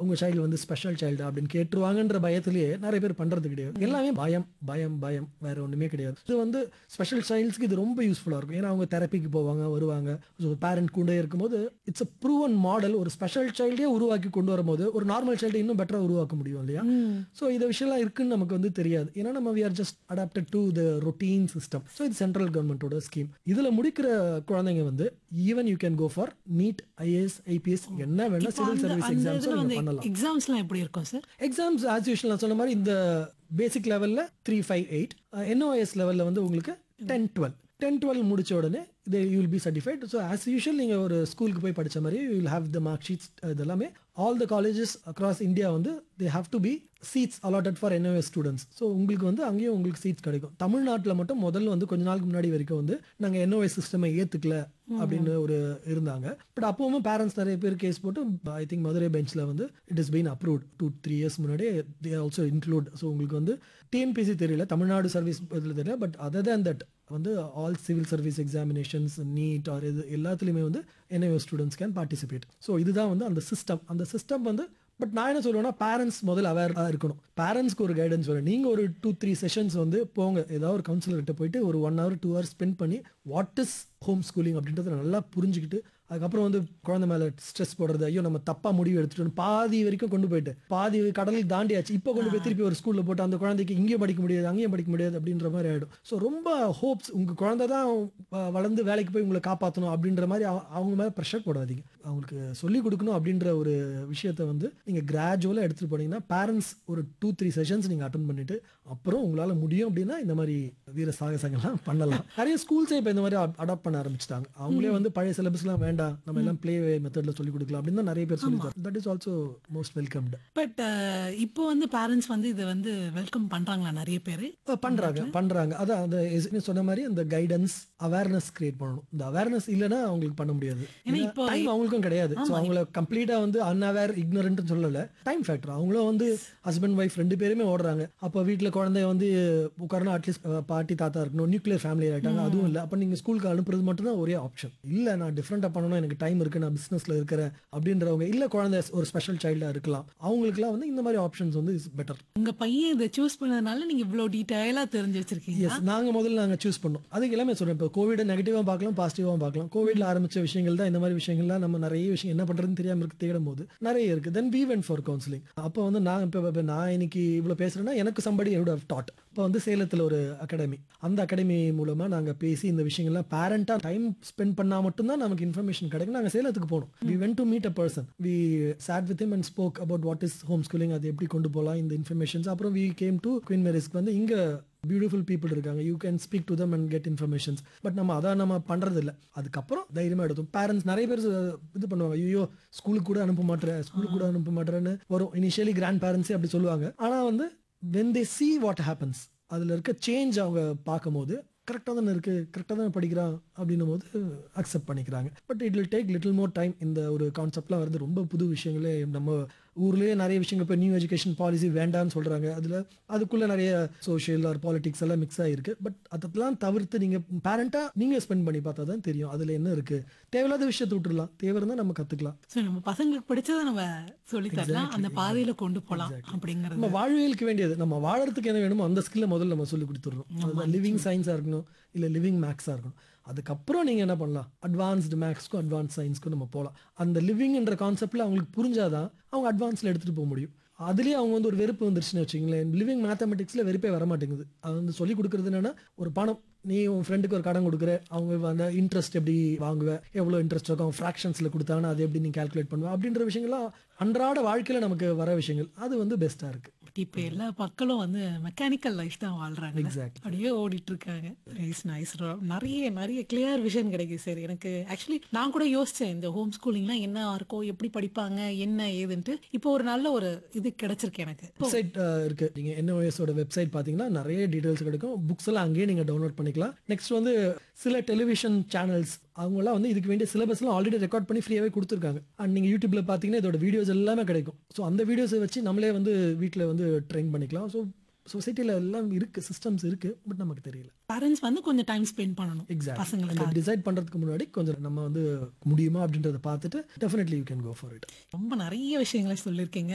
உங்க சைல்டு வந்து special child அப்படின்னு கேட்டுருவாங்கன்ற பயத்திலேயே நிறைய பேர் பண்றது கிடையாது எல்லாமே பயம் பயம் பயம் வேற ஒண்ணுமே கிடையாது இது வந்து ஸ்பெஷல் சைல்ட்ஸ்க்கு இது ரொம்ப யூஸ்ஃபுல்லா இருக்கும் ஏன்னா அவங்க தெரப்பிக்கு போவாங்க வருவாங்க ஸோ பேரண்ட் கூட இருக்கும்போது இட்ஸ் அ ப்ரூவன் மாடல் ஒரு ஸ்பெஷல் சைல்டே உருவாக்கி கொண்டு வரும்போது ஒரு நார்மல் சைல்டு இன்னும் பெட்டரா உருவாக்க முடியும் இல்லையா ஸோ இந்த விஷயம்லாம் இருக்குன்னு நமக்கு வந்து தெரியாது ஏன்னா நம்ம we are just adapted to the routine system so இது சென்ட்ரல் கவர்மெண்ட்டோட ஸ்கீம் இதுல முடிக்கிற குழந்தைங்க வந்து even you can go for NEET IAS IPS என்ன வேணா இப்போ சிவில் அந்த சர்வீஸ் அந்த எக்ஸாம்ஸ் இதுல நீங்க வந்து பண்ணலாம் எக்ஸாம்ஸ்லாம் எப்படி இருக்கும் சார் எக்ஸாம்ஸ் ஆஸ் யூஷுவல் நான் சொன்ன மாதிரி இந்த பேசிக் லெவலில் த்ரீ ஃபைவ் எயிட் என்ஓஎஸ் லெவலில் வந்து உங்களுக்கு டென் டுவெல் டென் டுவெல் முடிச்ச உடனே இது you will be certified so as usual நீங்கள் ஒரு ஸ்கூலுக்கு போய் படிச்ச மாதிரி you will have the mark sheets இதெல்லாமே all the colleges across India வந்து they have to be seats allotted for NOS students so உங்களுக்கு வந்து அங்கேயும் உங்களுக்கு சீட்ஸ் கிடைக்கும் தமிழ்நாட்டில் மட்டும் முதல்ல வந்து கொஞ்ச நாளுக்கு முன்னாடி வரைக்கும் வந்து நாங்கள் என்ஓஎஸ் சிஸ்டமை ஏற்றுக்கல அப்படின்னு ஒரு இருந்தாங்க பட் அப்பவும் பேரண்ட்ஸ் நிறைய பேர் கேஸ் போட்டு ஐ திங்க் மதுரை பெஞ்சில் வந்து it is been approved two three years முன்னாடி தே ஆல்சோ இன்க்ளூட் ஸோ உங்களுக்கு வந்து டிஎன்பிசி தெரியல தமிழ்நாடு சர்வீஸ் இதில் தெரியல பட் அதர் தேன் தட் வந்து all civil service examinations NEET or இது எல்லாத்துலேயுமே வந்து NIO students can participate so இதுதான் வந்து அந்த சிஸ்டம் அந்த சிஸ்டம் வந்து பட் நான் என்ன சொல்லுவேன்னா பேரண்ட்ஸ் முதல்ல அவேராக இருக்கணும் பேரண்ட்ஸ்க்கு ஒரு கைடன்ஸ் வரும் நீங்கள் ஒரு டூ த்ரீ செஷன்ஸ் வந்து போங்க ஏதாவது ஒரு கவுன்சிலர்கிட்ட போயிட்டு ஒரு one hour two hours spend பண்ணி வாட் இஸ் ஹோம் ஸ்கூலிங் அப்படின்றத நல்லா புரிஞ்சுக்கிட்டு அதுக்கப்புறம் வந்து குழந்தை மேலே ஸ்ட்ரெஸ் போடுறது ஐயோ நம்ம தப்பா முடிவு எடுத்துட்டோம் பாதி வரைக்கும் கொண்டு போயிட்டு பாதி கடலில் தாண்டியாச்சு இப்போ கொண்டு போய் திருப்பி ஒரு ஸ்கூலில் போட்டு அந்த குழந்தைக்கு இங்கேயும் படிக்க முடியாது அங்கேயும் படிக்க முடியாது அப்படின்ற மாதிரி ஆகிடும் ஸோ ரொம்ப ஹோப்ஸ் உங்கள் குழந்தை தான் வ- வளர்ந்து வேலைக்கு போய் உங்களை காப்பாற்றணும் அப்படின்ற மாதிரி அவ- அவங்க மேலே ப்ரெஷர் போடாதீங்க அவங்களுக்கு சொல்லிக் கொடுக்கணும் அப்படின்ற ஒரு விஷயத்த வந்து நீங்கள் கிராஜுவலாக எடுத்துகிட்டு போனீங்கன்னா பேரண்ட்ஸ் ஒரு டூ த்ரீ செஷன்ஸ் நீங்கள் அட்டன் பண்ணிட்டு அப்புறம் உங்களால் முடியும் அப்படின்னா இந்த மாதிரி வீர சாகசங்கள்லாம் பண்ணலாம் நிறைய ஸ்கூல்ஸே இப்போ இந்த மாதிரி அடாப்ட் பண்ண ஆரம்பிச்சிட்டாங்க அவங்களே வந்து பழைய சிலபஸ்லாம் வேண்டாம் நம்ம எல்லாம் ப்ளே மெத்தட்ல சொல்லி கொடுக்கலாம் அப்படின்னு தான் நிறைய பேர் சொல்லி that is also most welcomed but இப்போ வந்து பேரண்ட்ஸ் வந்து இதை வந்து வெல்கம் பண்றாங்களா நிறைய பேர் பண்றாங்க பண்றாங்க அதான் அந்த is- நீ சொன்ன மாதிரி அந்த கைடன்ஸ் அவேர்னஸ் கிரியேட் பண்ணணும் இந்த அவேர்னஸ் இல்லைன்னா அவங்களுக்கு பண்ண முடியாது ஏன்னா இப்போ- டைம் அவங்களுக்கும் கிடையாது ஸோ அவங்கள கம்ப்ளீட்டா வந்து அன்அவேர் இக்னரண்ட் சொல்லல டைம் ஃபேக்டர் அவங்களும் வந்து ஹஸ்பண்ட் ஒய்ஃப் ரெண்டு பேருமே ஓடுறாங்க அப்போ வீட்டில் குழந்தைய வந்து உட்காரணும் அட்லீஸ்ட் பாட்டி தாத்தா இருக்கணும் நியூக்ளியர் ஃபேமிலி ஆயிட்டாங்க அதுவும் இல்லை அப்போ நீங்கள் ஸ்கூலுக்கு அனுப்புறது மட்டும் தான் ஒரே ஆப்ஷன் இல்லை நான் டிஃப்ரெண்டாக பண்ணணும் எனக்கு டைம் இருக்கு நான் பிஸ்னஸ்ல இருக்கிறேன் அப்படின்றவங்க இல்லை குழந்தை ஒரு ஸ்பெஷல் சைல்டாக இருக்கலாம் அவங்களுக்குலாம் வந்து இந்த மாதிரி ஆப்ஷன்ஸ் வந்து இஸ் பெட்டர் உங்க பையன் இதை சூஸ் பண்ணதுனால நீங்க இவ்வளவு டீட்டெயிலா தெரிஞ்சு வச்சிருக்கீங்க எஸ் நாங்க முதல்ல நாங்க சூஸ் பண்ணோம் அதுக்கு எல்லாமே சொல்றேன் இப்போ கோவிட் நெகட்டிவா பார்க்கலாம் பாசிட்டிவா பார்க்கலாம் கோவிட்ல ஆரம்பிச்ச விஷயங்கள் தான் இந்த மாதிரி விஷயங்கள்லாம் நம்ம நிறைய விஷயம் என்ன பண்றதுன்னு தெரியாம இருக்கு தேடும் போது நிறைய இருக்கு then we went for counselling அப்போ வந்து நான் இப்போ இப்போ நான் இன்னைக்கு இவ்வளவு பேசுறேன்னா எனக்கு சம்படி எவ்வளோ டாட் இப்போ வந்து சேலத்துல ஒரு அகாடமி அந்த அகாடமி மூலமா நாங்க பேசி இந்த விஷயங்கள்லாம் பேரண்டா டைம் ஸ்பெண்ட் பண்ணா மட்டும்தான் நமக்கு இன்ஃபர்மேஷன் கிடைக்கும் நாங்க சேலத்துக்கு போனோம் we went to meet a person we sat with and spoke about what is home schooling அது எப்படி கொண்டு போகலாம் இந்த இன்ஃபர்மேஷன்ஸ் அப்புறம் வி கேம் டு குயின் மேரிஸ்க்கு வந்து இங்க பியூட்டிஃபுல் பீப்புள் இருக்காங்க you can speak to them and get informations but நம்ம அதான் நம்ம பண்றது இல்ல அதுக்கப்புறம் தைரியமா எடுத்தோம் பேரண்ட்ஸ் நிறைய பேர் இது பண்ணுவாங்க ஐயோ ஸ்கூலுக்கு கூட அனுப்ப மாட்டேன் ஸ்கூலுக்கு கூட அனுப்ப மாட்டேன்னு வரும் இனிஷியலி கிராண்ட் பேரண்ட்ஸே அப்படி சொல்லுவாங்க ஆனா வந்து when they see what happens அதுல இருக்க சேஞ்ச் அவங்க பார்க்கும்போது கரெக்டாக தானே இருக்கு கரெக்டாக தானே படிக்கிறான் அப்படின்னும் போது அக்செப்ட் பண்ணிக்கிறாங்க but it will take little more time இந்த ஒரு கான்செப்ட்லாம் வருது ரொம்ப புது விஷயங்களே நம்ம ஊர்லயே நிறைய விஷயங்கள் இப்போ நியூ எஜுகேஷன் பாலிசி வேண்டாம்னு சொல்றாங்க அதுல அதுக்குள்ள நிறைய சோஷியல் ஆர் பாலிடிக்ஸ் எல்லாம் மிக்ஸ் ஆயிருக்கு பட் அதெல்லாம் தவிர்த்து நீங்க பேரண்டா நீங்க ஸ்பெண்ட் பண்ணி பார்த்தா தான் தெரியும் அதுல என்ன இருக்கு தேவையில்லாத விஷயத்தை விட்டுறலாம் தேவை இருந்தா நம்ம கத்துக்கலாம் ஸோ நம்ம பசங்களுக்கு பிடிச்சதை நம்ம சொல்லி தரலாம் அந்த பாதையில கொண்டு போலாம் அப்படிங்கறது நம்ம வாழ்வியலுக்கு வேண்டியது நம்ம வாழறதுக்கு என்ன வேணுமோ அந்த ஸ்கில்ல முதல்ல நம்ம சொல்லி கொடுத்துடுறோம் அது லிவிங் சயின்ஸா இருக்கணும் இல்ல லிவிங் மேக்ஸா இருக்கணும் அதுக்கப்புறம் நீங்க என்ன பண்ணலாம் அட்வான்ஸ்டு மேக்ஸ்க்கும் அட்வான்ஸ் சயின்ஸ்க்கும் நம்ம போகலாம் அந்த லிவிங்ன்ற கான்செப்ட்ல அவங்களுக்கு புரிஞ்சாதான் அவங்க அட்வான்ஸ்ல எடுத்துட்டு போக முடியும் அதுலயே அவங்க வந்து ஒரு வெறுப்பு வந்துருச்சுன்னு வச்சுங்களேன் லிவிங் மேத்தமெட்டிக்ஸ்ல வெறுப்பே வர மாட்டேங்குது அது வந்து சொல்லி கொடுக்கறது என்னன்னா ஒரு பணம் நீ உன் ஃப்ரெண்டுக்கு ஒரு கடன் கொடுக்குற அவங்க அந்த இன்ட்ரெஸ்ட் எப்படி வாங்குவ எவ்வளோ இன்ட்ரெஸ்ட் இருக்கும் ஃப்ராக்ஷன்ஸில் கொடுத்தாங்கன்னா அது எப்படி நீ கால்குலேட் பண்ணுவ அப்படின்ற விஷயங்கள்லாம் அன்றாட வாழ்க்கையில் நமக்கு வர விஷயங்கள் அது வந்து பெஸ்ட்டாக இருக்கு பட் இப்போ எல்லா மக்களும் வந்து மெக்கானிக்கல் லைஃப் தான் வாழ்றாங்க Exactly. அப்படியே ஓடிட்டு இருக்காங்க நைஸ் நைஸ் நிறைய நிறைய கிளியர் விஷன் கிடைக்குது சார் எனக்கு ஆக்சுவலி நான் கூட யோசிச்சேன் இந்த ஹோம் ஸ்கூலிங்லாம் என்ன இருக்கும் எப்படி படிப்பாங்க என்ன ஏதுன்ட்டு இப்போ ஒரு நல்ல ஒரு இது கிடைச்சிருக்கு எனக்கு வெப்சைட் இருக்கு நீங்க என்ஓஎஸோட வெப்சைட் பாத்தீங்கன்னா நிறைய டீடைல்ஸ் கிடைக்கும் புக்ஸ் எல்லாம் அங்கேயே நீங்க டவுன்லோட் பண்ணிக்கலாம் நெக்ஸ்ட் வந்து சில டெலிவிஷன் சேனல்ஸ் அவங்கலாம் வந்து இதுக்கு வேண்டிய சிலபஸ்லாம் ஆல்ரெடி ரெக்கார்ட் பண்ணி ஃப்ரீயாவே கொடுத்துருக்காங்க அண்ட் நீங்க யூடியூப்ல பாத்தீங்கன்னா இதோட வீடியோஸ் எல்லாமே கிடைக்கும் ஸோ அந்த வீடியோஸை வச்சு நம்மளே வந்து வீட்டில் வந்து ட்ரெயின் பண்ணிக்கலாம் ஸோ சொசைட்டில எல்லாம் இருக்கு சிஸ்டம்ஸ் இருக்கு பட் நமக்கு தெரியல பேரண்ட்ஸ் வந்து கொஞ்சம் டைம் ஸ்பெண்ட் பண்ணணும் எக்ஸாக்ட் பசங்களுக்கு அந்த டிசைட் பண்றதுக்கு முன்னாடி கொஞ்சம் நம்ம வந்து முடியுமா அப்படின்றத பார்த்துட்டு definitely you can go for it ரொம்ப நிறைய விஷயங்களை சொல்லியிருக்கீங்க